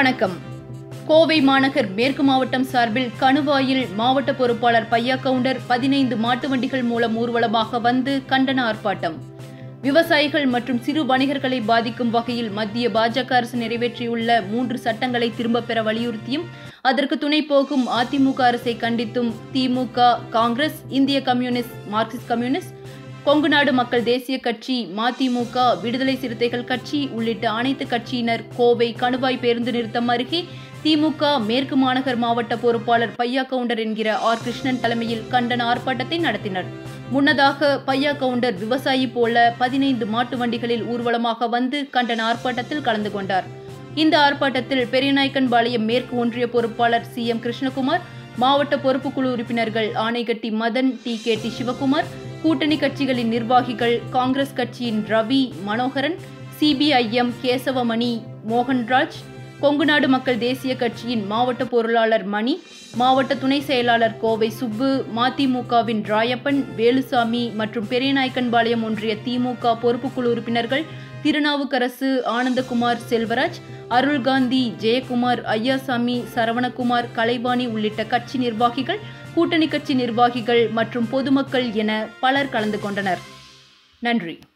வணக்கம் கோவை மாநகர் மேற்கு மாவட்டம் சார்பில் கணுவாயில் மாவட்ட பொறுப்பாளர் பையா கவுண்டர் பதினைந்து மாட்டு வண்டிகள் மூலம் ஊர்வலமாக வந்து கண்டன ஆர்ப்பாட்டம் விவசாயிகள் மற்றும் சிறு வணிகர்களை பாதிக்கும் வகையில் மத்திய பாஜக அரசு நிறைவேற்றியுள்ள மூன்று சட்டங்களை திரும்பப் பெற வலியுறுத்தியும் அதற்கு துணை போகும் அதிமுக அரசை கண்டித்தும் திமுக காங்கிரஸ் இந்திய கம்யூனிஸ்ட் மார்க்சிஸ்ட் கம்யூனிஸ்ட் கொங்கு நாடு மக்கள் தேசிய கட்சி மதிமுக விடுதலை சிறுத்தைகள் கட்சி உள்ளிட்ட அனைத்து கட்சியினர் கோவை கணுவாய் பேருந்து நிறுத்தம் அருகே திமுக மேற்கு மாநகர் மாவட்ட பொறுப்பாளர் பையா கவுண்டர் என்கிற ஆர் கிருஷ்ணன் தலைமையில் கண்டன ஆர்ப்பாட்டத்தை நடத்தினர் முன்னதாக பையா கவுண்டர் விவசாயி போல பதினைந்து மாட்டு வண்டிகளில் ஊர்வலமாக வந்து கண்டன ஆர்ப்பாட்டத்தில் கலந்து கொண்டார் இந்த ஆர்ப்பாட்டத்தில் பெரியநாயக்கன்பாளையம் மேற்கு ஒன்றிய பொறுப்பாளர் சி எம் கிருஷ்ணகுமார் மாவட்ட பொறுப்புக்குழு உறுப்பினர்கள் Anaikatti Madan T K T Sivakumar கூட்டணி கட்சிகளின் நிர்வாகிகள் காங்கிரஸ் கட்சியின் ரவி மனோகரன் சிபிஐஎம் கேசவமணி மோகன்ராஜ் கொங்குநாடு மக்கள் தேசிய கட்சியின் மாவட்ட பொருளாளர் மணி மாவட்ட துணை செயலாளர் கோவை சுப்பு மதிமுகவின் ராயப்பன் வேலுசாமி மற்றும் பெரியநாயக்கன்பாளையம் ஒன்றிய திமுக பொறுப்புக்குழு உறுப்பினர்கள் திருநாவுக்கரசு ஆனந்தகுமார் செல்வராஜ் அருள்காந்தி ஜெயக்குமார் ஐயாசாமி சரவணகுமார் கலைவாணி உள்ளிட்ட கட்சி நிர்வாகிகள் கூட்டணி கட்சி நிர்வாகிகள் மற்றும் பொதுமக்கள் என பலர் கலந்து கொண்டனர் நன்றி